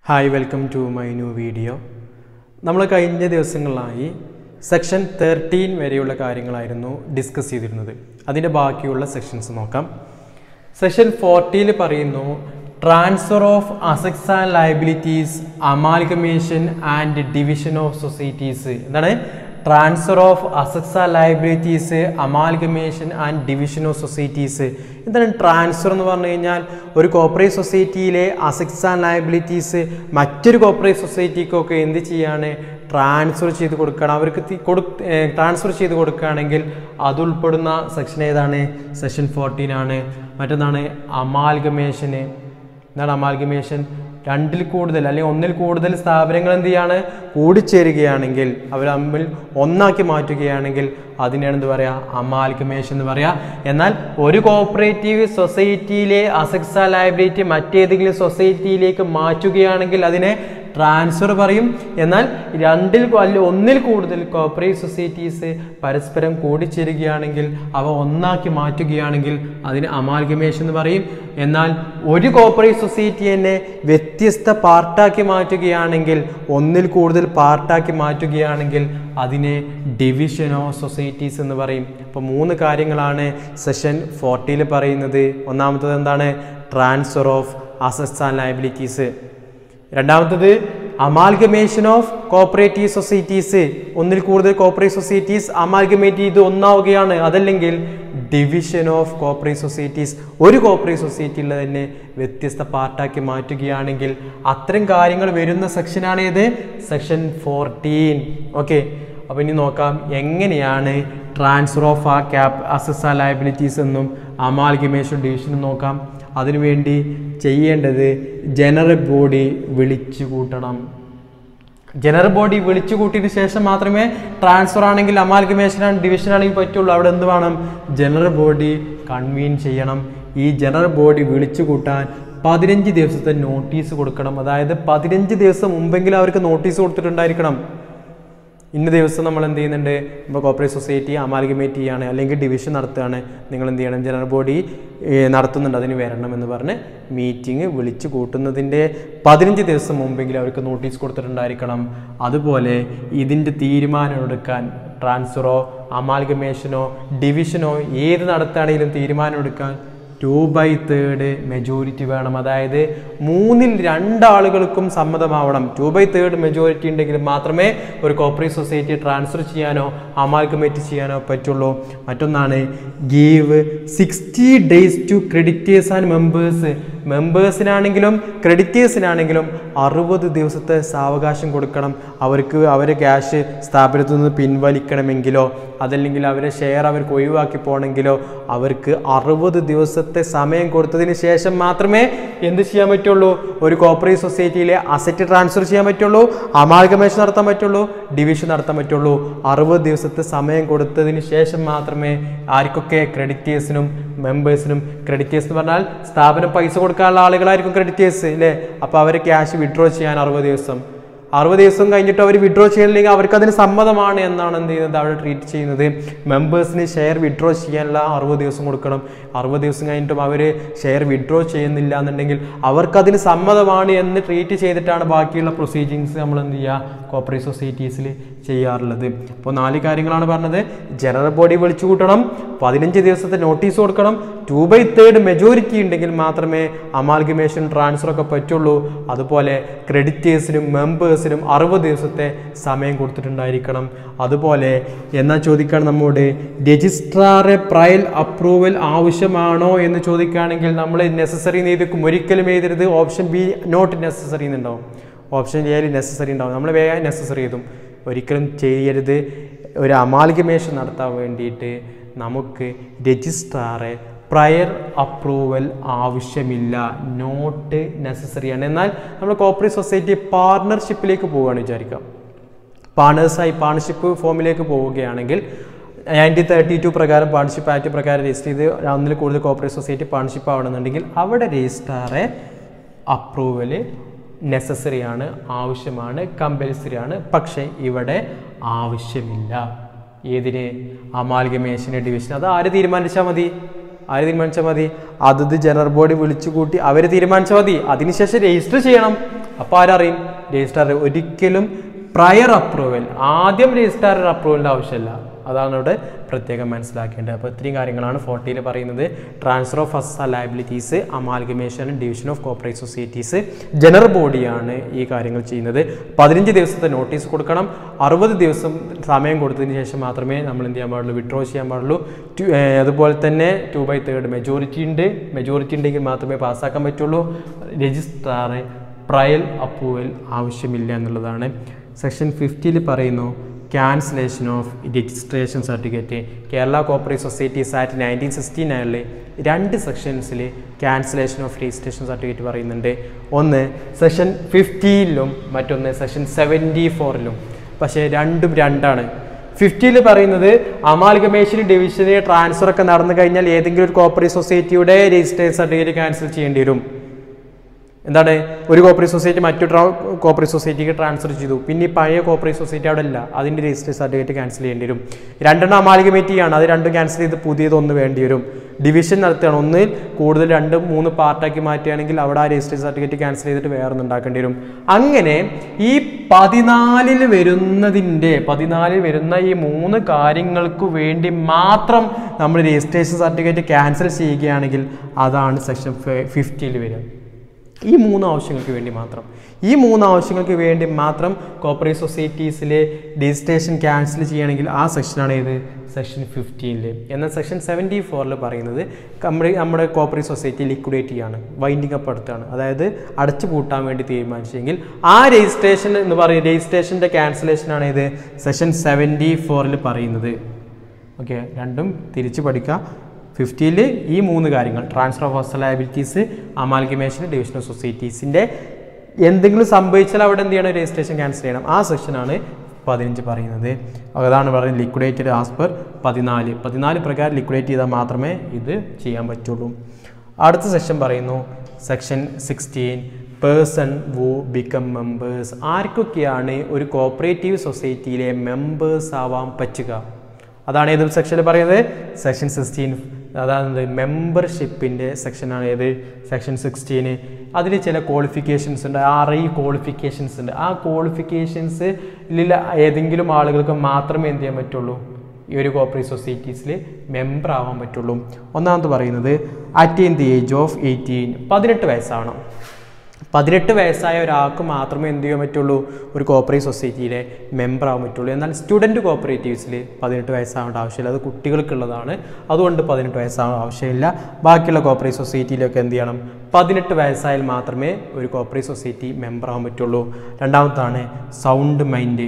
hi welcome to my new video നമ്മൾ കഴിഞ്ഞ ദിവസങ്ങളിലായി സെക്ഷൻ തേർട്ടീൻ വരെയുള്ള കാര്യങ്ങളായിരുന്നു ഡിസ്കസ് ചെയ്തിരുന്നത് അതിൻ്റെ ബാക്കിയുള്ള സെക്ഷൻസ് നോക്കാം സെക്ഷൻ ഫോർട്ടിയിൽ പറയുന്നു transfer of assets and liabilities amalgamation and division of societies എന്താണ് transfer of assets and liabilities amalgamation and division of societies എന്താണ് ട്രാൻസ്ഫർ എന്ന് പറഞ്ഞു കഴിഞ്ഞാൽ ഒരു കോപ്പറേറ്റ് സൊസൈറ്റിയിലെ അസറ്റ്സ് ആൻഡ് ലയബിലിറ്റീസ് മറ്റൊരു കോപ്പറേറ്റ് സൊസൈറ്റിക്കൊക്കെ എന്ത് ചെയ്യാണ് ട്രാൻസ്ഫർ ചെയ്ത് കൊടുക്കണം അവർക്ക് തി- കൊടു ട്രാൻസ്ഫർ ചെയ്ത് കൊടുക്കുകയാണെങ്കിൽ അത് ഉൾപ്പെടുന്ന സെക്ഷൻ ഏതാണ് സെക്ഷൻ ഫോർട്ടീൻ ആണ് മറ്റൊന്നാണ് അമാൽഗമേഷന് എന്താണ് അമാൽഗമേഷൻ രണ്ടിൽ കൂടുതൽ അല്ലെങ്കിൽ ഒന്നിൽ കൂടുതൽ സ്ഥാപനങ്ങൾ എന്ത് ചെയ്യാണ് കൂടിച്ചേരുകയാണെങ്കിൽ അവർ തമ്മിൽ ഒന്നാക്കി മാറ്റുകയാണെങ്കിൽ അതിനെയാണ് എന്ത് പറയുക അമാൽഗമേഷൻ എന്ന് പറയുക എന്നാൽ ഒരു കോപ്പറേറ്റീവ് സൊസൈറ്റിയിലെ അസക്സ ലയബിലിറ്റി മറ്റേതെങ്കിലും സൊസൈറ്റിയിലേക്ക് മാറ്റുകയാണെങ്കിൽ അതിനെ ട്രാൻസ്ഫർ പറയും എന്നാൽ രണ്ടിൽ അല്ല ഒന്നിൽ കൂടുതൽ കോപ്പറേറ്റ് സൊസൈറ്റീസ് പരസ്പരം കൂടിച്ചേരുകയാണെങ്കിൽ അവ ഒന്നാക്കി മാറ്റുകയാണെങ്കിൽ അതിന് അമാൽഗമേഷൻ എന്ന് പറയും എന്നാൽ ഒരു കോപ്പറേറ്റ് സൊസൈറ്റി തന്നെ വ്യത്യസ്ത പാർട്ടാക്കി മാറ്റുകയാണെങ്കിൽ ഒന്നിൽ കൂടുതൽ പാർട്ടാക്കി മാറ്റുകയാണെങ്കിൽ അതിനെ ഡിവിഷൻ ഓഫ് സൊസൈറ്റീസ് എന്ന് പറയും അപ്പോൾ മൂന്ന് കാര്യങ്ങളാണ് സെഷൻ ഫോർട്ടിയിൽ പറയുന്നത് ഒന്നാമത്തത് എന്താണ് transfer of assets and liabilities രണ്ടാമത്തത് അമാൽഗമേഷൻ ഓഫ് കോപ്പറേറ്റീവ് സൊസൈറ്റീസ് ഒന്നിൽ കൂടുതൽ കോപ്പറേറ്റ് സൊസൈറ്റീസ് അമാൽഗമേറ്റ് ചെയ്ത് ഒന്നാവുകയാണ് അതല്ലെങ്കിൽ ഡിവിഷൻ ഓഫ് കോപ്പറേറ്റ് സൊസൈറ്റീസ് ഒരു കോപ്പറേറ്റ് സൊസൈറ്റിയിൽ തന്നെ വ്യത്യസ്ത പാർട്ടാക്കി മാറ്റുകയാണെങ്കിൽ അത്തരം കാര്യങ്ങൾ വരുന്ന സെക്ഷനാണ് ഏത് സെക്ഷൻ ഫോർട്ടീൻ ഓക്കെ അപ്പോൾ ഇനി നോക്കാം എങ്ങനെയാണ് ട്രാൻസ്ഫർ ഓഫ് ആ ക്യാപ് അസസ് ലയബിലിറ്റീസ് എന്നും അമാൽഗമേഷൻ ഡിവിഷനും നോക്കാം അതിനുവേണ്ടി ചെയ്യേണ്ടത് ജനറൽ ബോഡി വിളിച്ചു കൂട്ടണം ജനറൽ ബോഡി വിളിച്ചു കൂട്ടിയതിന് ശേഷം മാത്രമേ ട്രാൻസ്ഫർ ആണെങ്കിൽ അമാൽഗമേഷൻ ആണ് ഡിവിഷൻ ആണെങ്കിൽ പറ്റുള്ളൂ അവിടെ എന്ത് വേണം ജനറൽ ബോഡി കൺവീൻ ചെയ്യണം ഈ ജനറൽ ബോഡി വിളിച്ചു കൂട്ടാൻ പതിനഞ്ച് ദിവസത്തെ നോട്ടീസ് കൊടുക്കണം അതായത് പതിനഞ്ച് ദിവസം മുമ്പെങ്കിലും അവർക്ക് നോട്ടീസ് കൊടുത്തിട്ടുണ്ടായിരിക്കണം ഇന്ന ദിവസം നമ്മൾ എന്ത് ചെയ്യുന്നുണ്ട് ഇപ്പോൾ കോപ്പറേറ്റ് സൊസൈറ്റി അമാൽഗമേറ്റ് ചെയ്യാണ് അല്ലെങ്കിൽ ഡിവിഷൻ നടത്തുകയാണ് നിങ്ങൾ എന്ത് ചെയ്യണം ജനറൽ ബോഡി ഏഹ്, നടത്തുന്നുണ്ട് അതിന് വരണം എന്ന് പറഞ്ഞ് മീറ്റിംഗ് വിളിച്ചു കൂട്ടുന്നതിൻ്റെ പതിനഞ്ച് ദിവസം മുമ്പെങ്കിലും അവർക്ക് നോട്ടീസ് കൊടുത്തിട്ടുണ്ടായിരിക്കണം അതുപോലെ ഇതിൻ്റെ തീരുമാനം എടുക്കാൻ ട്രാൻസ്ഫറോ അമാൽഗമേഷനോ ഡിവിഷനോ ഏത് നടത്തുകയാണെങ്കിലും തീരുമാനം എടുക്കാൻ ടു ബൈ തേർഡ് മെജോറിറ്റി വേണം അതായത് മൂന്നിൽ രണ്ടാളുകൾക്കും സമ്മതമാവണം ടു ബൈ തേർഡ് മെജോറിറ്റി ഉണ്ടെങ്കിൽ മാത്രമേ ഒരു കോപ്പറേറ്റ് സൊസൈറ്റി ട്രാൻസ്ഫർ ചെയ്യാനോ അമാൽഗമേറ്റ് ചെയ്യാനോ പറ്റുള്ളൂ മറ്റൊന്നാണ് give sixty days to creditors and members മെമ്പേഴ്സിനാണെങ്കിലും ക്രെഡിറ്റേഴ്സിനാണെങ്കിലും അറുപത് ദിവസത്തെ സാവകാശം കൊടുക്കണം അവർക്ക് അവരെ ക്യാഷ് സ്ഥാപനത്തിൽ നിന്ന് പിൻവലിക്കണമെങ്കിലോ അതല്ലെങ്കിൽ അവരെ ഷെയർ അവർക്ക് ഒഴിവാക്കി പോകണമെങ്കിലോ അവർക്ക് അറുപത് ദിവസത്തെ സമയം കൊടുത്തതിന് ശേഷം മാത്രമേ എന്ത് ചെയ്യാൻ പറ്റുള്ളൂ ഒരു കോപ്പറേറ്റ് സൊസൈറ്റിയിലെ അസറ്റ് ട്രാൻസ്ഫർ ചെയ്യാൻ പറ്റുള്ളൂ അമാൽഗമേഷൻ നടത്താൻ പറ്റുള്ളൂ ഡിവിഷൻ നടത്താൻ പറ്റുള്ളൂ അറുപത് ദിവസത്തെ സമയം കൊടുത്തതിന് ശേഷം മാത്രമേ ആർക്കൊക്കെ ക്രെഡിറ്റേഴ്സിനും മെമ്പേഴ്സിനും ക്രെഡിറ്റേഴ്സ് എന്ന് പറഞ്ഞാൽ സ്ഥാപനം പൈസ കൊടുക്കാനുള്ള ആളുകളായിരിക്കും ക്രെഡിറ്റേഴ്സ് അല്ലേ അപ്പോൾ അവർ ക്യാഷ് വിഡ്രോ ചെയ്യാൻ അറുപത് ദിവസം അറുപത് ദിവസം കഴിഞ്ഞിട്ട് അവർ വിഡ്രോ ചെയ്യണമെങ്കിൽ അവർക്ക് അതിന് സമ്മതമാണ് എന്നാണ് എന്ത് ചെയ്യുന്നത് അവിടെ ട്രീറ്റ് ചെയ്യുന്നത് മെമ്പേഴ്സിന് ഷെയർ വിഡ്രോ ചെയ്യാനുള്ള അറുപത് ദിവസം കൊടുക്കണം അറുപത് ദിവസം കഴിഞ്ഞിട്ടും അവർ ഷെയർ വിഡ്രോ ചെയ്യുന്നില്ല എന്നുണ്ടെങ്കിൽ അവർക്കതിന് സമ്മതമാണ് എന്ന് ട്രീറ്റ് ചെയ്തിട്ടാണ് ബാക്കിയുള്ള പ്രൊസീജിങ്സ് നമ്മൾ എന്ത് ചെയ്യുക കോപ്പറേറ്റ് സൊസൈറ്റീസിൽ ചെയ്യാറുള്ളത് അപ്പോൾ നാല് കാര്യങ്ങളാണ് പറഞ്ഞത് ജനറൽ ബോഡി വിളിച്ചു കൂട്ടണം പതിനഞ്ച് ദിവസത്തെ നോട്ടീസ് കൊടുക്കണം ടു ബൈ തേർഡ് മെജോറിറ്റി ഉണ്ടെങ്കിൽ മാത്രമേ അമാൽഗമേഷൻ ട്രാൻസ്ഫർ ഒക്കെ പറ്റുള്ളൂ അതുപോലെ ക്രെഡിറ്റേഴ്സിനും മെമ്പേഴ്സിനും അറുപത് ദിവസത്തെ സമയം കൊടുത്തിട്ടുണ്ടായിരിക്കണം അതുപോലെ എന്നാൽ ചോദിക്കുകയാണ് നമ്മോട് രജിസ്ട്രാറെ പ്രയൽ അപ്രൂവൽ ആവശ്യമാണോ എന്ന് ചോദിക്കുകയാണെങ്കിൽ നമ്മൾ നെസസറി എന്ന് എഴുതിക്കും ഒരിക്കലും എഴുതരുത് ഓപ്ഷൻ ബി നോട്ട് നെസസറി എന്നുണ്ടാവും ഓപ്ഷൻ എയിൽ നെസസറി ഉണ്ടാവും നമ്മൾ വേഗം നെസസറി ചെയ്തും ഒരിക്കലും ചെയ്യരുത് ഒരു അമാൽഗമേഷൻ നടത്താൻ വേണ്ടിയിട്ട് നമുക്ക് രജിസ്ട്രാറെ പ്രയർ അപ്രൂവൽ ആവശ്യമില്ല നോട്ട് നെസസറിയാണ് എന്നാൽ നമ്മൾ കോപ്പറേറ്റ് സൊസൈറ്റി പാർട്ണർഷിപ്പിലേക്ക് പോവുകയാണ് വിചാരിക്കാം പാർട്ണേഴ്സായി പാർട്ണർഷിപ്പ് ഫോമിലേക്ക് പോവുകയാണെങ്കിൽ നയൻറ്റീൻ തേർട്ടി ടു പ്രകാരം പാർട്ണർഷിപ്പ് ആക്ട് പ്രകാരം രജിസ്റ്റർ ചെയ്ത് ഒന്നിൽ കൂടുതൽ കോപ്പറേറ്റ് സൊസൈറ്റി പാർട്ണർഷിപ്പ് ആവണമെന്നുണ്ടെങ്കിൽ അവിടെ രജിസ്ട്രാറെ അപ്രൂവൽ നെസസറി ആണ് ആവശ്യമാണ് കമ്പൽസറി ആണ് പക്ഷേ ഇവിടെ ആവശ്യമില്ല ഏതിന് അമാൽഗമേഷന് ഡിവിഷൻ അത് ആര് തീരുമാനിച്ചാൽ മതി ആര് തീരുമാനിച്ചാൽ മതി അതത് ജനറൽ ബോഡി വിളിച്ചു കൂട്ടി അവർ തീരുമാനിച്ചാൽ മതി അതിനുശേഷം രജിസ്റ്റർ ചെയ്യണം അപ്പോൾ ആരറിയും രജിസ്ട്രാർ ഒരിക്കലും പ്രയർ അപ്രൂവൽ ആദ്യം രജിസ്ട്രാർ അപ്രൂവലിൻ്റെ ആവശ്യമില്ല അതാണ് ഇവിടെ പ്രത്യേകം മനസ്സിലാക്കേണ്ടത് അപ്പോൾ ഇത്രയും കാര്യങ്ങളാണ് ഫോർട്ടിയിൽ പറയുന്നത് transfer of first liabilities amalgamation division of cooperative societies general ബോഡിയാണ് ഈ കാര്യങ്ങൾ ചെയ്യുന്നത് പതിനഞ്ച് ദിവസത്തെ നോട്ടീസ് കൊടുക്കണം അറുപത് ദിവസം സമയം കൊടുത്തതിന് ശേഷം മാത്രമേ നമ്മൾ എന്ത് ചെയ്യാൻ പാടുള്ളൂ വിഡ്രോ ചെയ്യാൻ പാടുള്ളൂ ടു ഏഹ് അതുപോലെ തന്നെ ടു ബൈ തേർഡ് മെജോറിറ്റി ഉണ്ട് മെജോറിറ്റി ഉണ്ടെങ്കിൽ മാത്രമേ പാസ്സാക്കാൻ പറ്റുള്ളൂ രജിസ്ട്രാർ ട്രയൽ അപ്രൂവൽ ആവശ്യമില്ല എന്നുള്ളതാണ് സെക്ഷൻ ഫിഫ്റ്റിയിൽ പറയുന്നു cancellation of registration certificate Kerala cooperative societies act nineteen sixty നയനിൽ രണ്ട് സെക്ഷൻസിൽ ക്യാൻസലേഷൻ ഓഫ് രജിസ്ട്രേഷൻ സർട്ടിഫിക്കറ്റ് പറയുന്നുണ്ട് ഒന്ന് സെക്ഷൻ ഫിഫ്റ്റിയിലും മറ്റൊന്ന് സെക്ഷൻ സെവൻറ്റി ഫോറിലും പക്ഷേ രണ്ടും രണ്ടാണ് ഫിഫ്റ്റിയിൽ പറയുന്നത് അമാൽഗമേഷൻ ഡിവിഷന് ട്രാൻസ്ഫർ ഒക്കെ നടന്നു കഴിഞ്ഞാൽ ഏതെങ്കിലും ഒരു കോപ്പറേറ്റ് സൊസൈറ്റിയുടെ രജിസ്ട്രേഷൻ സർട്ടിഫിക്കറ്റ് ക്യാൻസൽ ചെയ്യേണ്ടി വരും എന്താണ് ഒരു കോപ്പറേറ്റ് സൊസൈറ്റി മറ്റൊരു കോപ്പറേറ്റ് സൊസൈറ്റിക്ക് ട്രാൻസ്ഫർ ചെയ്തു പിന്നെ ഈ പഴയ കോപ്പറേറ്റ് സൊസൈറ്റി അവിടെ ഇല്ല അതിൻ്റെ രജിസ്റ്റർ സർട്ടിഫിക്കറ്റ് ക്യാൻസൽ ചെയ്യേണ്ടി വരും രണ്ടെണ്ണം അമാലിഗമേറ്റ് ചെയ്യാണ് അത് രണ്ടും ക്യാൻസൽ ചെയ്ത് പുതിയതൊന്ന് വേണ്ടി വരും ഡിവിഷൻ നടത്തുകയാണ് ഒന്നിൽ കൂടുതൽ രണ്ട് മൂന്ന് പാർട്ടാക്കി മാറ്റുകയാണെങ്കിൽ അവിടെ ആ രജിസ്റ്റർ സർട്ടിഫിക്കറ്റ് ക്യാൻസൽ ചെയ്തിട്ട് വേറെ ഒന്ന് ഉണ്ടാക്കേണ്ടി വരും അങ്ങനെ ഈ പതിനാലിൽ വരുന്നതിൻ്റെ പതിനാലിൽ വരുന്ന ഈ മൂന്ന് കാര്യങ്ങൾക്ക് വേണ്ടി മാത്രം നമ്മൾ രജിസ്ട്രേഷൻ സർട്ടിഫിക്കറ്റ് ക്യാൻസൽ ചെയ്യുകയാണെങ്കിൽ അതാണ് സെക്ഷൻ ഫിഫ്റ്റിയിൽ വരിക ഈ മൂന്ന് ആവശ്യങ്ങൾക്ക് വേണ്ടി മാത്രം ഈ മൂന്ന് ആവശ്യങ്ങൾക്ക് വേണ്ടി മാത്രം കോപ്പറേറ്റ് സൊസൈറ്റീസിലെ രജിസ്ട്രേഷൻ ക്യാൻസൽ ചെയ്യുകയാണെങ്കിൽ ആ സെക്ഷനാണ് ഏത് സെക്ഷൻ ഫിഫ്റ്റീനിൽ എന്നാൽ സെക്ഷൻ സെവൻറ്റി ഫോറിൽ പറയുന്നത് നമ്മുടെ നമ്മുടെ കോപ്പറേറ്റ് സൊസൈറ്റി ലിക്വിഡേറ്റ് ചെയ്യാണ് വൈൻഡിങ് അപ്പ് അടുത്താണ് അതായത് അടച്ചു പൂട്ടാൻ വേണ്ടി തീരുമാനിച്ചെങ്കിൽ ആ രജിസ്ട്രേഷൻ എന്ന് പറയുന്നത് രജിസ്ട്രേഷൻ്റെ ക്യാൻസലേഷനാണ് ഇത് സെക്ഷൻ സെവൻറ്റി ഫോറിൽ പറയുന്നത് ഓക്കെ രണ്ടും തിരിച്ച് പഠിക്കുക ഫിഫ്റ്റിയിൽ ഈ മൂന്ന് കാര്യങ്ങൾ transfer of hostel liabilities amalgamation division of സൊസൈറ്റീസിൻ്റെ എന്തെങ്കിലും സംഭവിച്ചാൽ അവിടെ എന്ത് ചെയ്യണം രജിസ്ട്രേഷൻ ക്യാൻസൽ ചെയ്യണം ആ സെക്ഷനാണ് പതിനഞ്ച് പറയുന്നത് അതാണ് പറയുന്നത് ലിക്വിഡേറ്റഡ് ആസ് പെർ പതിനാല് പതിനാല് പ്രകാരം ലിക്വിഡേറ്റ് ചെയ്താൽ മാത്രമേ ഇത് ചെയ്യാൻ പറ്റുള്ളൂ അടുത്ത സെക്ഷൻ പറയുന്നു section sixteen person who become members ആർക്കൊക്കെയാണ് ഒരു കോപ്പറേറ്റീവ് സൊസൈറ്റിയിലെ മെമ്പേഴ്സ് ആവാൻ പറ്റുക അതാണ് ഏത് സെക്ഷനിൽ പറയുന്നത് സെക്ഷൻ സിക്സ്റ്റീൻ അതാണ് മെമ്പർഷിപ്പിൻ്റെ സെക്ഷനാണ് ഏത് സെക്ഷൻ സിക്സ്റ്റീന് അതിൽ ചില ക്വാളിഫിക്കേഷൻസ് ഉണ്ട് ആറ് ക്വാളിഫിക്കേഷൻസ് ഉണ്ട് ആ ക്വാളിഫിക്കേഷൻസിൽ ഏതെങ്കിലും ആളുകൾക്ക് മാത്രമേ എന്ത് ചെയ്യാൻ പറ്റുള്ളൂ ഈ ഒരു കോപ്പറേറ്റ് സൊസൈറ്റീസിൽ മെമ്പർ ആവാൻ പറ്റുള്ളൂ ഒന്നാമത് പറയുന്നത് attain the age of eighteen പതിനെട്ട് വയസ്സാവണം പതിനെട്ട് വയസ്സായ ഒരാൾക്ക് മാത്രമേ എന്ത് ചെയ്യാൻ പറ്റുള്ളൂ ഒരു കോപ്പറേറ്റ് സൊസൈറ്റിയിലെ മെമ്പർ ആവാൻ പറ്റുള്ളൂ എന്നാൽ സ്റ്റുഡൻറ്റ് കോപ്പറേറ്റീവ്സിൽ പതിനെട്ട് വയസ്സാവേണ്ട ആവശ്യമില്ല അത് കുട്ടികൾക്കുള്ളതാണ് അതുകൊണ്ട് പതിനെട്ട് വയസ്സാവേണ്ട ആവശ്യമില്ല ബാക്കിയുള്ള കോപ്പറേറ്റ് സൊസൈറ്റിയിലൊക്കെ എന്ത് ചെയ്യണം പതിനെട്ട് വയസ്സായാൽ മാത്രമേ ഒരു കോപ്പറേറ്റ് സൊസൈറ്റി മെമ്പർ ആവാൻ പറ്റുള്ളൂ രണ്ടാമത്താണ് സൗണ്ട് മൈൻഡ്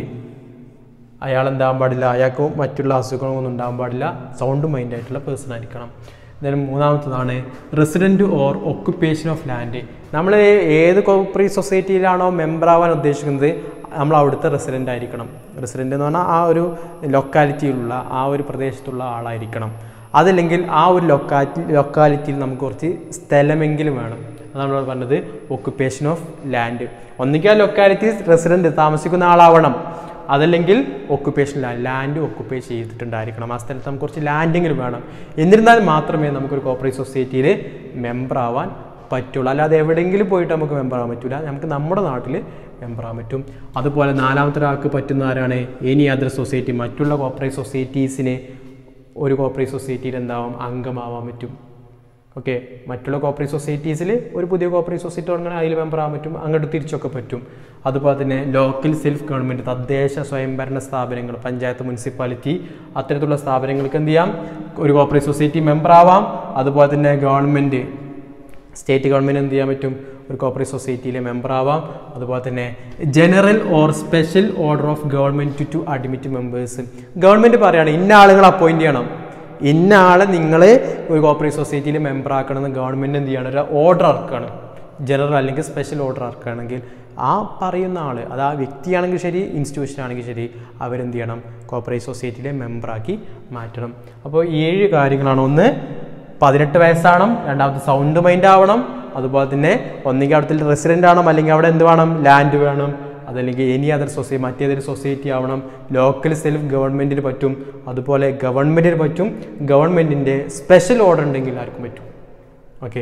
അയാൾ എന്താകാൻ പാടില്ല അയാൾക്ക് മറ്റുള്ള അസുഖങ്ങളൊന്നും ഉണ്ടാകാൻ പാടില്ല സൗണ്ട് മൈൻഡ് ആയിട്ടുള്ള പേഴ്സൺ ആയിരിക്കണം then മൂന്നാമത്തതാണ് resident or occupation of land നമ്മൾ ഏത് കോപ്പറേറ്റ് സൊസൈറ്റിയിലാണോ മെമ്പർ ആവാൻ ഉദ്ദേശിക്കുന്നത് നമ്മൾ അവിടുത്തെ റെസിഡൻ്റ് ആയിരിക്കണം റെസിഡൻ്റ് എന്ന് പറഞ്ഞാൽ ആ ഒരു ലൊക്കാലിറ്റിയിലുള്ള ആ ഒരു പ്രദേശത്തുള്ള ആളായിരിക്കണം അതല്ലെങ്കിൽ ആ ഒരു ലൊക്കാലിറ്റി ലൊക്കാലിറ്റിയിൽ നമുക്ക് കുറച്ച് സ്ഥലമെങ്കിലും വേണം അതാണ് നമ്മൾ പറഞ്ഞത് ഒക്കുപ്പേഷൻ ഓഫ് ലാൻഡ് ഒന്നുകിൽ ആ ലൊക്കാലിറ്റി റെസിഡൻറ്റ് താമസിക്കുന്ന ആളാവണം അതല്ലെങ്കിൽ ഒക്കുപ്പേഷൻ ലാൻഡ് ലാൻഡ് ഒക്കുപ്പൈ ചെയ്തിട്ടുണ്ടായിരിക്കണം ആ സ്ഥലത്ത് നമുക്ക് കുറച്ച് ലാൻഡെങ്കിലും വേണം എന്നിരുന്നാൽ മാത്രമേ നമുക്കൊരു കോപ്പറേറ്റ് സൊസൈറ്റിയിൽ മെമ്പർ ആവാൻ പറ്റുള്ളൂ അല്ലാതെ എവിടെയെങ്കിലും പോയിട്ട് നമുക്ക് മെമ്പർ ആവാൻ പറ്റില്ല നമുക്ക് നമ്മുടെ നാട്ടിൽ മെമ്പർ ആവാൻ പറ്റും അതുപോലെ നാലാമത്തെ ഒരാൾക്ക് പറ്റുന്ന ആരാണ് എനി അതർ സൊസൈറ്റി മറ്റുള്ള കോപ്പറേറ്റ് സൊസൈറ്റീസിന് ഒരു കോപ്പറേറ്റ് സൊസൈറ്റിയിൽ എന്താവും അംഗമാവാൻ പറ്റും ഓക്കെ മറ്റുള്ള കോപ്പറേറ്റ് സൊസൈറ്റീസിൽ ഒരു പുതിയ കോപ്പറേറ്റ് സൊസൈറ്റി തുടങ്ങണം അതിൽ മെമ്പർ ആവാൻ പറ്റും അങ്ങോട്ട് തിരിച്ചൊക്കെ പറ്റും അതുപോലെ തന്നെ ലോക്കൽ സെൽഫ് ഗവൺമെൻറ് തദ്ദേശ സ്വയംഭരണ സ്ഥാപനങ്ങൾ പഞ്ചായത്ത് മുനിസിപ്പാലിറ്റി അത്തരത്തിലുള്ള സ്ഥാപനങ്ങൾക്ക് എന്ത് ചെയ്യാം ഒരു കോപ്പറേറ്റ് സൊസൈറ്റി മെമ്പർ ആവാം അതുപോലെ തന്നെ ഗവൺമെൻറ് സ്റ്റേറ്റ് ഗവൺമെൻറ് എന്ത് ചെയ്യാൻ പറ്റും ഒരു കോപ്പറേറ്റ് സൊസൈറ്റിയിലെ മെമ്പർ ആവാം അതുപോലെ തന്നെ general or special order of government to admit members government പറയുകയാണ് ഇന്ന ആളുകൾ അപ്പോയിൻറ്റ് ചെയ്യണം ഇന്ന ആളെ നിങ്ങൾ ഒരു കോപ്പറേറ്റ് സൊസൈറ്റിയിൽ മെമ്പർ ആക്കണമെന്ന് ഗവൺമെൻറ് എന്ത് ചെയ്യണം ഒരു ഓർഡർ ഇറക്കുകയാണ് ജനറൽ അല്ലെങ്കിൽ സ്പെഷ്യൽ ഓർഡർ ഇറക്കുകയാണെങ്കിൽ ആ പറയുന്ന ആൾ അത് ആ വ്യക്തിയാണെങ്കിൽ ശരി ഇൻസ്റ്റിറ്റ്യൂഷൻ ആണെങ്കിൽ ശരി അവരെന്ത് ചെയ്യണം കോപ്പറേറ്റ് സൊസൈറ്റിയിലെ മെമ്പറാക്കി മാറ്റണം അപ്പോൾ ഏഴ് കാര്യങ്ങളാണ് ഒന്ന് പതിനെട്ട് വയസ്സാവണം രണ്ടാമത്തെ സൗണ്ട് മൈൻഡ് ആവണം അതുപോലെ തന്നെ ഒന്നുകിൽ അവിടുത്തെ റെസിഡൻ്റ് ആവണം അല്ലെങ്കിൽ അവിടെ എന്ത് വേണം ലാൻഡ് വേണം അതല്ലെങ്കിൽ എനി അതർ സൊസൈറ്റി മറ്റേതൊരു സൊസൈറ്റി ആവണം ലോക്കൽ സെൽഫ് ഗവൺമെൻറ്റിന് പറ്റും അതുപോലെ ഗവൺമെൻറ്റിന് പറ്റും ഗവൺമെൻറ്റിൻ്റെ സ്പെഷ്യൽ ഓർഡർ ഉണ്ടെങ്കിൽ ആർക്കും പറ്റും ഓക്കെ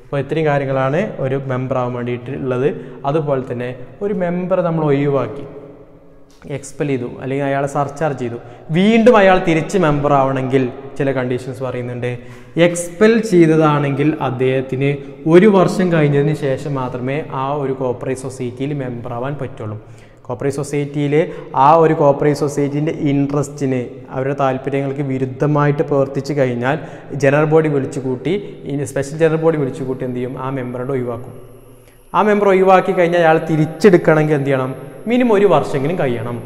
അപ്പോൾ ഇത്രയും കാര്യങ്ങളാണ് ഒരു മെമ്പർ ആവാൻ വേണ്ടിയിട്ട് ഉള്ളത് അതുപോലെ തന്നെ ഒരു മെമ്പർ നമ്മൾ ഒഴിവാക്കി എക്സ്പെൽ ചെയ്തു അല്ലെങ്കിൽ അയാളെ സർചാർജ് ചെയ്തു വീണ്ടും അയാൾ തിരിച്ച് മെമ്പർ ആവണമെങ്കിൽ ചില കണ്ടീഷൻസ് പറയുന്നുണ്ട് എക്സ്പെൽ ചെയ്തതാണെങ്കിൽ അദ്ദേഹത്തിന് ഒരു വർഷം കഴിഞ്ഞതിന് ശേഷം മാത്രമേ ആ ഒരു കോപ്പറേറ്റ് സൊസൈറ്റിയിൽ മെമ്പർ ആവാൻ പറ്റുള്ളൂ കോപ്പറേറ്റ് സൊസൈറ്റിയിൽ ആ ഒരു കോപ്പറേറ്റ് സൊസൈറ്റീൻ്റെ ഇൻട്രസ്റ്റിന് അവരുടെ താല്പര്യങ്ങൾക്ക് വിരുദ്ധമായിട്ട് പ്രവർത്തിച്ചു കഴിഞ്ഞാൽ ജനറൽ ബോഡി വിളിച്ചു കൂട്ടി ഇനി സ്പെഷ്യൽ ജനറൽ ബോഡി വിളിച്ചു കൂട്ടി എന്ത് ചെയ്യും ആ മെമ്പറുടെ ഒഴിവാക്കും ആ മെമ്പർ ഒഴിവാക്കി കഴിഞ്ഞാൽ അയാൾ തിരിച്ചെടുക്കണമെങ്കിൽ എന്ത് ചെയ്യണം മിനിമം ഒരു വർഷമെങ്കിലും കഴിയണം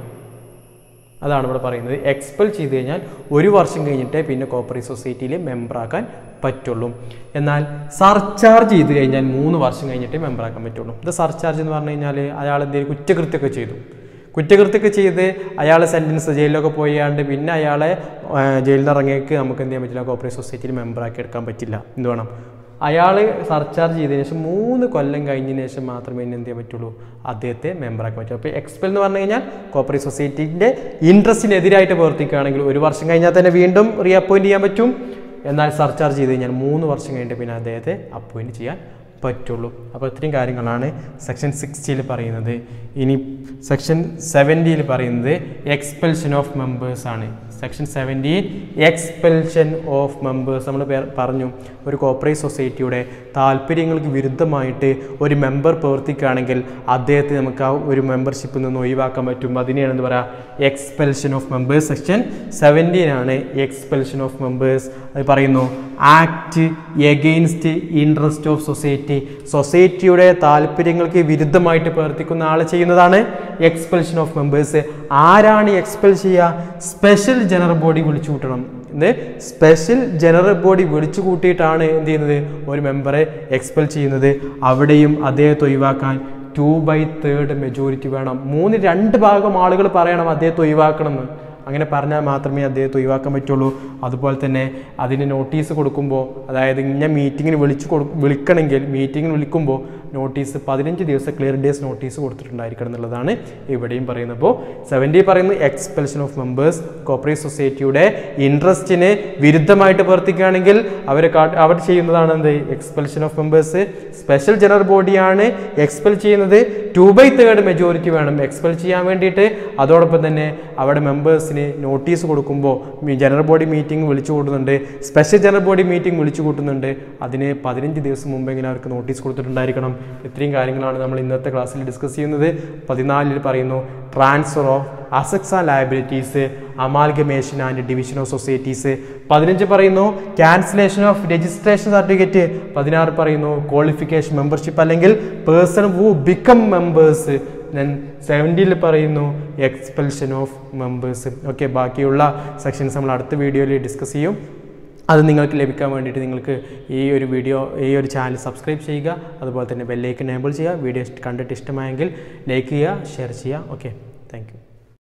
അതാണ് ഇവിടെ പറയുന്നത് എക്സ്പെൽ ചെയ്ത് കഴിഞ്ഞാൽ ഒരു വർഷം കഴിഞ്ഞിട്ടേ പിന്നെ കോപ്പറേറ്റ് സൊസൈറ്റിയിൽ മെമ്പറാക്കാൻ പറ്റുള്ളൂ എന്നാൽ സർചാർജ് ചെയ്ത് കഴിഞ്ഞാൽ മൂന്ന് വർഷം കഴിഞ്ഞിട്ടേ മെമ്പറാക്കാൻ പറ്റുള്ളൂ ഇത് സർചാർജ് എന്ന് പറഞ്ഞു കഴിഞ്ഞാൽ അയാൾ എന്തെങ്കിലും കുറ്റകൃത്യമൊക്കെ ചെയ്തു കുറ്റകൃത്യമൊക്കെ ചെയ്ത് അയാളെ സെൻറ്റൻസ് ജയിലിലൊക്കെ പോയാണ്ട് പിന്നെ അയാളെ ആ, ജയിലിൽ നിന്ന് ഇറങ്ങിയേക്ക് നമുക്ക് എന്ത് ചെയ്യാൻ പറ്റില്ല കോപ്പറേറ്റ് സൊസൈറ്റിയിൽ മെമ്പറാക്കി എടുക്കാൻ പറ്റില്ല എന്ത് വേണം അയാൾ സർചാർജ് ചെയ്തതിന് ശേഷം മൂന്ന് കൊല്ലം കഴിഞ്ഞതിന് ശേഷം മാത്രമേ ഇനി എന്ത് ചെയ്യാൻ പറ്റുള്ളൂ അദ്ദേഹത്തെ മെമ്പറാക്കാൻ പറ്റൂ അപ്പോൾ എക്സ്പെൽ എന്ന് പറഞ്ഞു കഴിഞ്ഞാൽ കോപ്പറേറ്റ് സൊസൈറ്റിൻ്റെ ഇൻട്രസ്റ്റിനെതിരായിട്ട് പ്രവർത്തിക്കുകയാണെങ്കിൽ ഒരു വർഷം കഴിഞ്ഞാൽ തന്നെ വീണ്ടും റീ അപ്പോയിൻറ്റ് ചെയ്യാൻ പറ്റും എന്നാൽ സർചാർജ് ചെയ്ത് കഴിഞ്ഞാൽ മൂന്ന് വർഷം കഴിഞ്ഞിട്ട് പിന്നെ അദ്ദേഹത്തെ അപ്പോയിൻറ്റ് ചെയ്യാൻ പറ്റുള്ളൂ അപ്പോൾ ഇത്രയും കാര്യങ്ങളാണ് സെക്ഷൻ സിക്സ്റ്റിയിൽ പറയുന്നത് ഇനി സെക്ഷൻ സെവൻറ്റിയിൽ പറയുന്നത് എക്സ്പെൽഷൻ ഓഫ് മെമ്പേഴ്സ് ആണ് section seventeen expulsion of members നമ്മൾ പറഞ്ഞു ഒരു കോപ്പറേറ്റ് സൊസൈറ്റിയുടെ താല്പര്യങ്ങൾക്ക് വിരുദ്ധമായിട്ട് ഒരു മെമ്പർ പ്രവർത്തിക്കുകയാണെങ്കിൽ അദ്ദേഹത്തെ നമുക്ക് ആ ഒരു മെമ്പർഷിപ്പിൽ നിന്ന് ഒഴിവാക്കാൻ പറ്റും അതിനെയാണ് എന്താ പറയുക expulsion of members section seventeen ആണ് എക്സ്പെൽഷൻ ഓഫ് മെമ്പേഴ്സ് അത് പറയുന്നു act against interest of society സൊസൈറ്റിയുടെ താല്പര്യങ്ങൾക്ക് വിരുദ്ധമായിട്ട് പ്രവർത്തിക്കുന്ന ആൾ ചെയ്യുന്നതാണ് എക്സ്പെൽഷൻ ഓഫ് മെമ്പേഴ്സ് ആരാണ് എക്സ്പെൽ ചെയ്യുക സ്പെഷ്യൽ ജനറൽ ബോഡി വിളിച്ചു കൂട്ടണം ഇത് സ്പെഷ്യൽ ജനറൽ ബോഡി വിളിച്ചു കൂട്ടിയിട്ടാണ് എന്ത് ചെയ്യുന്നത് ഒരു മെമ്പറെ എക്സ്പെൽ ചെയ്യുന്നത് അവിടെയും അദ്ദേഹത്തെ ഒഴിവാക്കാൻ ടു ബൈ തേർഡ് മെജോറിറ്റി വേണം മൂന്ന് രണ്ട് ഭാഗം ആളുകൾ പറയണം അദ്ദേഹത്തെ ഒഴിവാക്കണം എന്ന് അങ്ങനെ പറഞ്ഞാൽ മാത്രമേ അദ്ദേഹത്തെ ഒഴിവാക്കാൻ പറ്റുള്ളൂ അതുപോലെ തന്നെ അതിന് നോട്ടീസ് കൊടുക്കുമ്പോൾ അതായത് ഇന്ന മീറ്റിങ്ങിന് വിളിച്ചു കൊടു വിളിക്കണമെങ്കിൽ മീറ്റിങ്ങിന് വിളിക്കുമ്പോൾ നോട്ടീസ് പതിനഞ്ച് ദിവസം ക്ലിയർ ഡേയ്സ് നോട്ടീസ് കൊടുത്തിട്ടുണ്ടായിരിക്കണം എന്നുള്ളതാണ് ഇവിടെയും പറയുന്നത് അപ്പോൾ സെവൻറ്റി പറയുന്നത് എക്സ്പെൽഷൻ ഓഫ് മെമ്പേഴ്സ് കോപ്പറേറ്റ് സൊസൈറ്റിയുടെ ഇൻട്രസ്റ്റിന് വിരുദ്ധമായിട്ട് പ്രവർത്തിക്കുകയാണെങ്കിൽ അവർ അവർ ചെയ്യുന്നതാണ് എന്ത് expulsion of members special general ബോഡിയാണ് എക്സ്പെൽ ചെയ്യുന്നത് ടു ബൈ തേർഡ് മെജോറിറ്റി വേണം എക്സ്പെൽ ചെയ്യാൻ വേണ്ടിയിട്ട് അതോടൊപ്പം തന്നെ അവിടെ മെമ്പേഴ്സിന് നോട്ടീസ് കൊടുക്കുമ്പോൾ ജനറൽ ബോഡി മീറ്റിംഗ് വിളിച്ചു കൂട്ടുന്നുണ്ട് സ്പെഷ്യൽ ജനറൽ ബോഡി മീറ്റിംഗ് വിളിച്ചു കൂട്ടുന്നുണ്ട് അതിന് പതിനഞ്ച് ദിവസം മുമ്പെങ്കിലും അവർക്ക് നോട്ടീസ് കൊടുത്തിട്ടുണ്ടായിരിക്കണം ഇത്രയും കാര്യങ്ങളാണ് നമ്മൾ ഇന്നത്തെ ക്ലാസ്സിൽ ഡിസ്കസ് ചെയ്യുന്നത് പതിനാലിൽ പറയുന്നു transfer of assets and liabilities amalgamation and division of societies പതിനഞ്ച് പറയുന്നു ക്യാൻസലേഷൻ ഓഫ് രജിസ്ട്രേഷൻ സർട്ടിഫിക്കറ്റ് പതിനാറ് പറയുന്നു ക്വാളിഫിക്കേഷൻ മെമ്പർഷിപ്പ് അല്ലെങ്കിൽ പേഴ്സൺ ഹു ബിക്കം മെമ്പേഴ്സ് ഞാൻ സെവൻറ്റിയിൽ പറയുന്നു എക്സ്പെൽഷൻ ഓഫ് മെമ്പേഴ്സ് ഓക്കെ ബാക്കിയുള്ള സെക്ഷൻസ് നമ്മൾ അടുത്ത വീഡിയോയിൽ ഡിസ്കസ് ചെയ്യും അത് നിങ്ങൾക്ക് ലഭിക്കാൻ വേണ്ടിയിട്ട് നിങ്ങൾക്ക് ഈ ഒരു വീഡിയോ ഈ ഒരു ചാനൽ സബ്സ്ക്രൈബ് ചെയ്യുക അതുപോലെ തന്നെ ബെല്ലൈക്കൻ എനേബിൾ ചെയ്യുക വീഡിയോ കണ്ടിട്ട് ഇഷ്ടമായെങ്കിൽ ലൈക്ക് ചെയ്യുക ഷെയർ ചെയ്യുക ഓക്കെ താങ്ക് യു